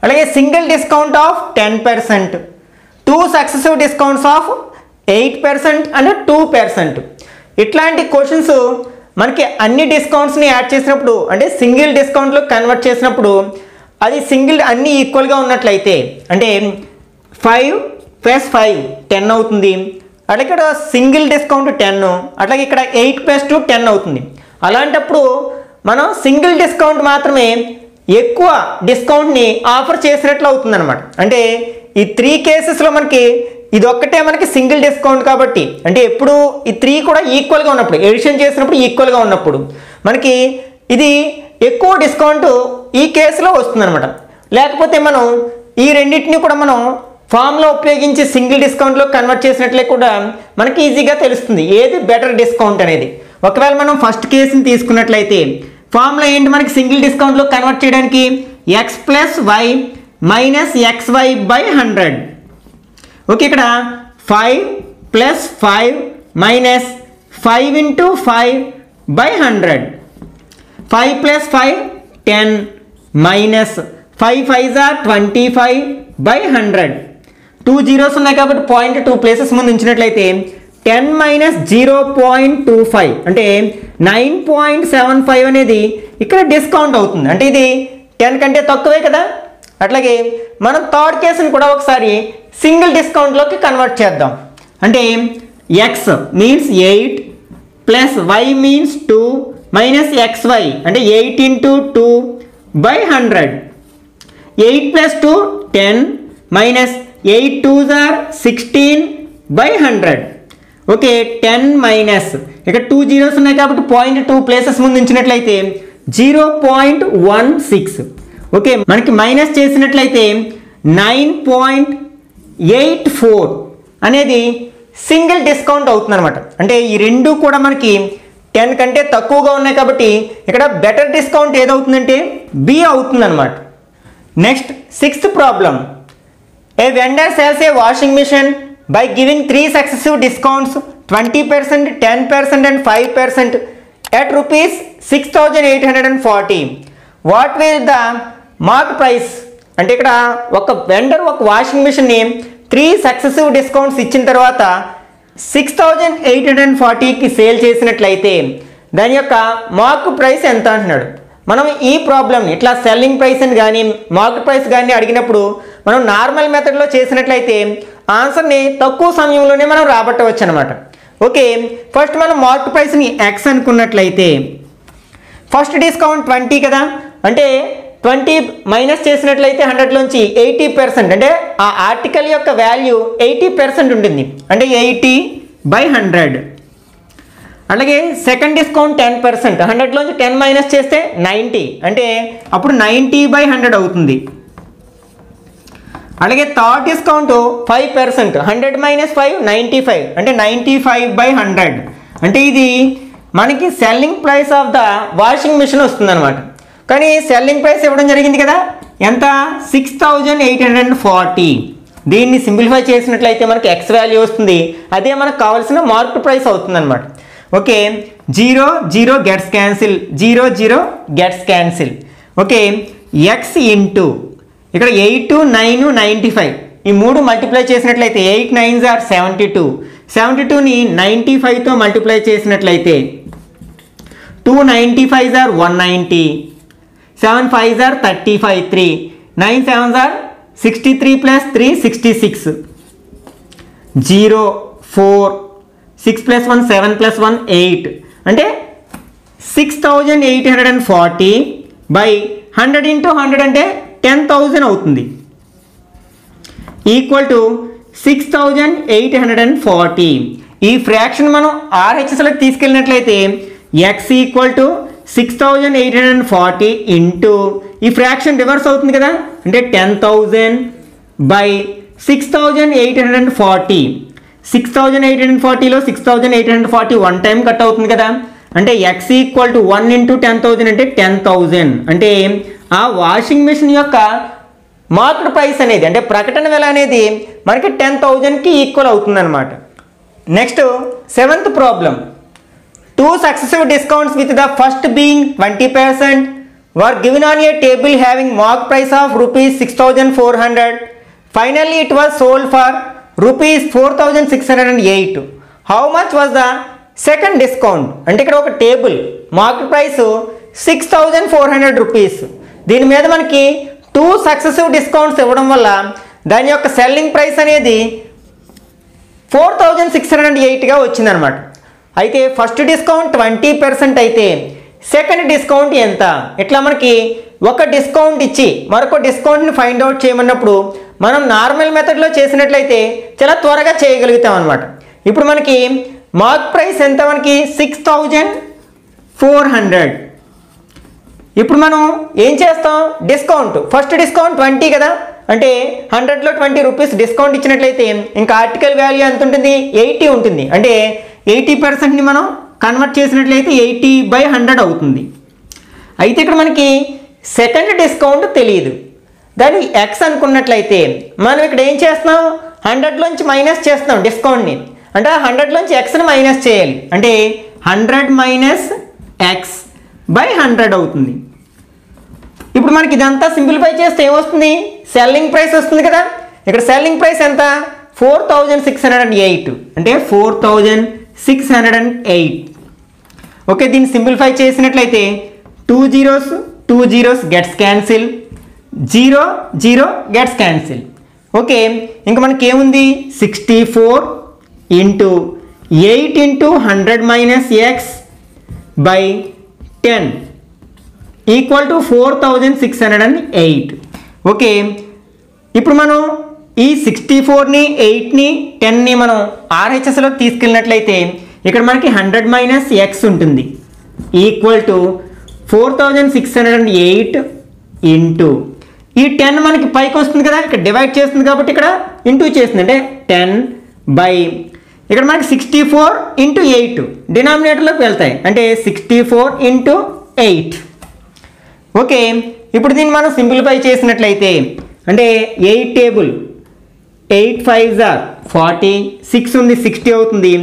అలాగే single discount of ten percent two successive discounts of eight percent and two percent ఇట్లాంటి క్వశ్చన్స్ మనకి అన్ని డిస్కౌంట్స్ని యాడ్ చేసినప్పుడు అంటే సింగిల్ డిస్కౌంట్లో కన్వర్ట్ చేసినప్పుడు అది సింగిల్ అన్నీ ఈక్వల్గా ఉన్నట్లయితే అంటే ఫైవ్ ప్లస్ ఫైవ్ టెన్ అవుతుంది అట్లాగే ఇక్కడ సింగిల్ డిస్కౌంట్ టెన్ అట్లాగే ఇక్కడ ఎయిట్ ప్లస్ టూ టెన్ అవుతుంది అలాంటప్పుడు మనం సింగిల్ డిస్కౌంట్ మాత్రమే ఎక్కువ డిస్కౌంట్ని ఆఫర్ చేసినట్లు అవుతుంది అనమాట అంటే ఈ త్రీ కేసెస్లో మనకి ఇది ఒక్కటే మనకి సింగిల్ డిస్కౌంట్ కాబట్టి అంటే ఎప్పుడు ఈ త్రీ కూడా ఈక్వల్గా ఉన్నప్పుడు ఎడిషన్ చేసినప్పుడు ఈక్వల్గా ఉన్నప్పుడు మనకి ఇది ఎక్కువ డిస్కౌంట్ ఈ కేసులో వస్తుందన్నమాట లేకపోతే మనం ఈ రెండింటిని కూడా మనం ఫామ్లో ఉపయోగించి సింగిల్ డిస్కౌంట్లో కన్వర్ట్ చేసినట్లే కూడా మనకి ఈజీగా తెలుస్తుంది ఏది బెటర్ డిస్కౌంట్ అనేది ఒకవేళ మనం ఫస్ట్ కేసుని తీసుకున్నట్లయితే ఫామ్లో ఏంటి మనకి సింగిల్ డిస్కౌంట్లో కన్వర్ట్ చేయడానికి X plus why minus X why by hundred okay ఇక్కడ five plus five minus five into five by hundred five plus five ten minus five five are twenty five by hundred two zeros ఉన్నాయి కాబట్టి పాయింట్ టూ ప్లేసెస్ ముందు ఉంచినట్లయితే ten minus zero point two five అంటే నైన్ పాయింట్ సెవెన్ ఫైవ్ అనేది ఇక్కడ డిస్కౌంట్ అవుతుంది అంటే ఇది టెన్ కంటే తక్కువే కదా అట్లాగే మనం థర్డ్ కేసుని కూడా ఒకసారి సింగిల్ డిస్కౌంట్లోకి కన్వర్ట్ చేద్దాం అంటే x means eight plus y means two minus X y అంటే eight into two by hundred eight plus two ten minus eight two are sixteen by hundred okay ten minus ఇక్కడ టూ జీరోస్ ఉన్నాయి కాబట్టి పాయింట్ టూ ప్లేసెస్ ముందు ఉంచినట్లయితే zero point one six okay మనకి మైనస్ చేసినట్లయితే నైన్ పాయింట్ ఎయిట్ ఫోర్ అనేది సింగిల్ డిస్కౌంట్ అవుతుంది అనమాట అంటే ఈ రెండు కూడా మనకి టెన్ కంటే తక్కువగా ఉన్నాయి కాబట్టి ఇక్కడ బెటర్ డిస్కౌంట్ ఏదవుతుందంటే బి అవుతుంది అనమాట next sixth problem a vendor sales a washing machine by giving three successive discounts twenty percent ten percent and five percent at rupees six thousand eight hundred and forty what will the mark price అంటే ఇక్కడ ఒక వెండర్ ఒక వాషింగ్ మిషన్ని త్రీ సక్సెసివ్ డిస్కౌంట్స్ ఇచ్చిన తర్వాత six thousand eight hundred and ఫార్టీకి సేల్ చేసినట్లయితే దాని యొక్క మార్క్ ప్రైస్ ఎంత అంటున్నాడు మనం ఈ ప్రాబ్లమ్ని ఇట్లా సెల్లింగ్ ప్రైస్ అని కానీ మార్కెట్ ప్రైస్ కానీ అడిగినప్పుడు మనం నార్మల్ మెథడ్లో చేసినట్లయితే ఆన్సర్ని తక్కువ సమయంలోనే మనం రాబట్టవచ్చు అనమాట ఓకే ఫస్ట్ మనం మార్కెట్ ప్రైస్ని ఎక్స్ అనుకున్నట్లయితే ఫస్ట్ డిస్కౌంట్ ట్వంటీ కదా అంటే ట్వంటీ మైనస్ చేసినట్లయితే హండ్రెడ్లోంచి ఎయిటీ పర్సెంట్ అంటే ఆ ఆర్టికల్ యొక్క వాల్యూ ఎయిటీ పర్సెంట్ ఉంటుంది అంటే ఎయిటీ బై హండ్రెడ్ అలాగే సెకండ్ డిస్కౌంట్ టెన్ పర్సెంట్ హండ్రెడ్లోంచి టెన్ మైనస్ చేస్తే నైంటీ అంటే అప్పుడు నైంటీ బై హండ్రెడ్ అవుతుంది అలాగే third discount five percent hundred minus five ninety five అంటే నైంటీ ఫైవ్ బై హండ్రెడ్ అంటే ఇది మనకి selling price of the washing machine వస్తుందన్నమాట కానీ సెల్లింగ్ ప్రైస్ ఇవ్వడం జరిగింది కదా ఎంత six thousand eight hundred and forty దీన్ని సింప్లిఫై చేసినట్లయితే మనకి ఎక్స్ వాల్యూ వస్తుంది అదే మనకు కావాల్సిన మార్కెట్ ప్రైస్ అవుతుందన్నమాట okay zero zero gets cancel zero zero gets cancel okay x into ఇక్కడ ఎయిట్ నైన్ నైంటీ ఫైవ్ ఈ మూడు మల్టిప్లై చేసినట్లయితే eight nines are seventy two seventy టూని నైంటీ ఫైవ్తో మల్టిప్లై చేసినట్లయితే two ninety five are one ninety seven five are thirty five three nine sevens are sixty three plus three sixty six zero four six plus one seven plus one eight అంటే six thousand eight hundred and forty by hundred into hundred అంటే టెన్ థౌజండ్ అవుతుంది equal to six thousand eight hundred and forty ఈ ఫ్రాక్షన్ మనం ఆర్హెచ్ఎస్లోకి తీసుకెళ్ళినట్లయితే x equal to six thousand eight hundred and forty into ఈ ఫ్రాక్షన్ రివర్స్ అవుతుంది కదా అంటే ten thousand by six thousand eight hundred and forty six thousand eight hundred ఫార్టీలో six thousand eight hundred forty one time cut అవుతుంది కదా అంటే x equal to one into ten thousand అంటే టెన్ థౌజండ్ అంటే ఆ వాషింగ్ మిషన్ యొక్క మార్కెట్ ప్రైస్ అనేది అంటే ప్రకటన వెల అనేది మనకి టెన్ థౌజండ్కి ఈక్వల్ అవుతుందన్నమాట next seventh problem two successive discounts with the first being twenty percent were given on a table having mark price of rupees 6400 finally it was sold for rupees 4608 how much was the second discount అంటే ఇక్కడ ఒక table market price six thousand four hundred rupees దీని మీద మనకి టూ సక్సెసివ్ డిస్కౌంట్స్ ఇవ్వడం వల్ల దాని యొక్క సెల్లింగ్ ప్రైస్ అనేది ఫోర్ థౌజండ్ సిక్స్ హండ్రెడ్ ఎయిట్గా వచ్చిందనమాట అయితే ఫస్ట్ డిస్కౌంట్ ట్వంటీ పర్సెంట్ అయితే సెకండ్ డిస్కౌంట్ ఎంత ఇట్లా మనకి ఒక డిస్కౌంట్ ఇచ్చి మరొక డిస్కౌంట్ని ఫైండ్ అవుట్ చేయమన్నప్పుడు మనం నార్మల్ మెథడ్లో చేసినట్లయితే చాలా త్వరగా చేయగలుగుతాం అనమాట ఇప్పుడు మనకి మార్క్ ప్రైస్ ఎంత మనకి సిక్స్ థౌజండ్ ఫోర్ హండ్రెడ్ ఇప్పుడు మనం ఏం చేస్తాం డిస్కౌంట్ ఫస్ట్ డిస్కౌంట్ ట్వంటీ కదా అంటే హండ్రెడ్లో ట్వంటీ రూపీస్ డిస్కౌంట్ ఇచ్చినట్లయితే ఇంకా ఆర్టికల్ వాల్యూ ఎంత ఉంటుంది ఎయిటీ ఉంటుంది అంటే ఎయిటీ పర్సెంట్ని మనం కన్వర్ట్ చేసినట్లయితే ఎయిటీ బై హండ్రెడ్ అవుతుంది అయితే ఇక్కడ మనకి సెకండ్ డిస్కౌంట్ తెలియదు దాన్ని ఎక్స్ అనుకున్నట్లయితే మనం ఇక్కడ ఏం చేస్తున్నాం హండ్రెడ్లోంచి మైనస్ చేస్తున్నాం డిస్కౌంట్ని అంటే ఆ హండ్రెడ్లోంచి ఎక్స్ని మైనస్ చేయాలి అంటే hundred minus x by hundred అవుతుంది ఇప్పుడు మనకి ఇదంతా సింప్లిఫై చేస్తే ఏమొస్తుంది సెల్లింగ్ ప్రైస్ వస్తుంది కదా ఇక్కడ సెల్లింగ్ ప్రైస్ ఎంత four thousand six hundred and eight అంటే four thousand six hundred and eight okay దీన్ని సింప్లిఫై చేసినట్లయితే two zeros two zeros gets cancel zero zero gets cancel okay ఇంకా మనకి ఏముంది sixty four into eight into hundred minus x by ten equal to four thousand six hundred and eight okay ఇప్పుడు మనం ఈ సిక్స్టీ ఫోర్ని ఎయిట్ని టెన్ని మనం ఆర్హెచ్ఎస్లో తీసుకెళ్ళినట్లయితే ఇక్కడ మనకి హండ్రెడ్ మైనస్ ఎక్స్ ఉంటుంది equal to four thousand six hundred and eight into ఈ టెన్ మనకి పైకి వస్తుంది కదా ఇక్కడ డివైడ్ చేస్తుంది కాబట్టి ఇక్కడ ఇంటూ చేస్తుంది అంటే టెన్ బై ఇక్కడ మనకి సిక్స్టీ ఫోర్ ఇంటూ ఎయిట్ డినామినేటర్లోకి వెళ్తాయి అంటే sixty four into eight okay ఇప్పుడు దీన్ని మనం సింప్లిఫై చేసినట్లయితే అంటే eight table eight five are forty six ఉంది సిక్స్టీ అవుతుంది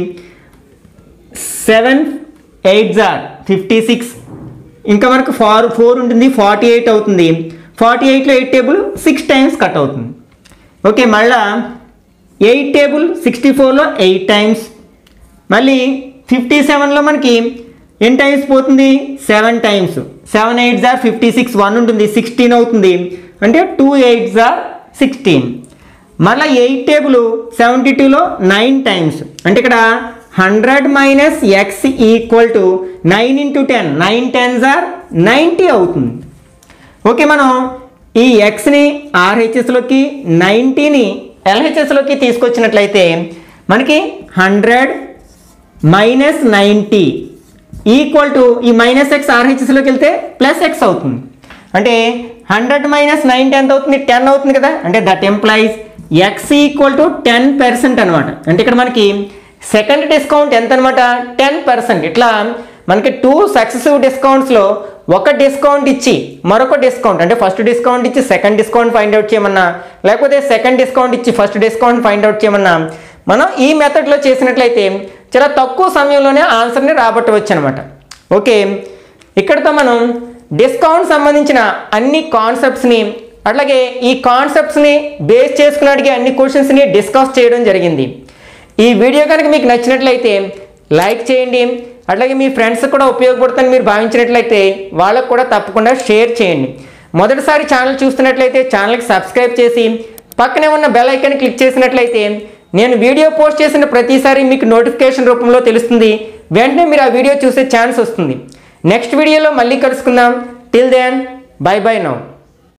seven eight are fifty six ఇంకా మనకు ఫార్ ఫోర్ ఉంటుంది ఫార్టీ ఎయిట్ అవుతుంది ఫార్టీ ఎయిట్లో eight table six times cut అవుతుంది ఓకే మళ్ళా ఎయిట్ టేబుల్ సిక్స్టీ ఫోర్లో ఎయిట్ టైమ్స్ మళ్ళీ ఫిఫ్టీ సెవెన్లో మనకి ఎన్ని టైమ్స్ పోతుంది seven times seven eight are fifty six one ఉంటుంది సిక్స్టీన్ అవుతుంది అంటే టూ ఎయిట్ జార్ సిక్స్టీన్ మళ్ళీ ఎయిట్ టేబుల్ సెవెంటీ టూలో నైన్ టైమ్స్ అంటే ఇక్కడ hundred minus x equal to nine into ten nine tens or ninety అవుతుంది ఓకే మనం ఈ ఎక్స్ని ఆర్హెచ్ఎస్లోకి నైంటీని ఎల్హెచ్ఎస్లోకి తీసుకొచ్చినట్లయితే మనకి hundred minus ninety equal to ఈ మైనస్ ఎక్స్ ఆర్హెచ్ఎస్లోకి వెళ్తే ప్లస్ ఎక్స్ అవుతుంది అంటే హండ్రెడ్ మైనస్ నైంటీ ఎంత అవుతుంది టెన్ అవుతుంది కదా అంటే that employees x equal to ten percent అనమాట అంటే ఇక్కడ మనకి సెకండ్ డిస్కౌంట్ ఎంత అనమాట టెన్ పర్సెంట్ ఇట్లా మనకి టూ సక్సెసివ్ డిస్కౌంట్స్లో ఒక డిస్కౌంట్ ఇచ్చి మరొక డిస్కౌంట్ అంటే ఫస్ట్ డిస్కౌంట్ ఇచ్చి సెకండ్ డిస్కౌంట్ ఫైండ్ అవుట్ చేయమన్నా లేకపోతే సెకండ్ డిస్కౌంట్ ఇచ్చి ఫస్ట్ డిస్కౌంట్ ఫైండ్ అవుట్ చేయమన్నా మనం ఈ మెథడ్లో చేసినట్లయితే చాలా తక్కువ సమయంలోనే ఆన్సర్ని రాబట్టవచ్చు అనమాట ఓకే ఇక్కడితో మనం డిస్కౌంట్ సంబంధించిన అన్ని కాన్సెప్ట్స్ని అట్లాగే ఈ కాన్సెప్ట్స్ని బేస్ చేసుకుని అడిగే అన్ని క్వశ్చన్స్ని డిస్కస్ చేయడం జరిగింది ఈ వీడియో కనుక మీకు నచ్చినట్లయితే లైక్ చేయండి అట్లాగే మీ ఫ్రెండ్స్ కూడా ఉపయోగపడుతుందని మీరు భావించినట్లయితే వాళ్ళకు కూడా తప్పకుండా షేర్ చేయండి మొదటిసారి ఛానల్ చూస్తున్నట్లయితే ఛానల్కి సబ్స్క్రైబ్ చేసి పక్కనే ఉన్న బెల్ ఐకాన్ క్లిక్ చేసినట్లయితే నేను వీడియో పోస్ట్ చేసిన ప్రతిసారి మీకు నోటిఫికేషన్ రూపంలో తెలుస్తుంది వెంటనే మీరు ఆ వీడియో చూసే ఛాన్స్ వస్తుంది నెక్స్ట్ వీడియోలో మళ్ళీ కలుసుకుందాం till then bye bye now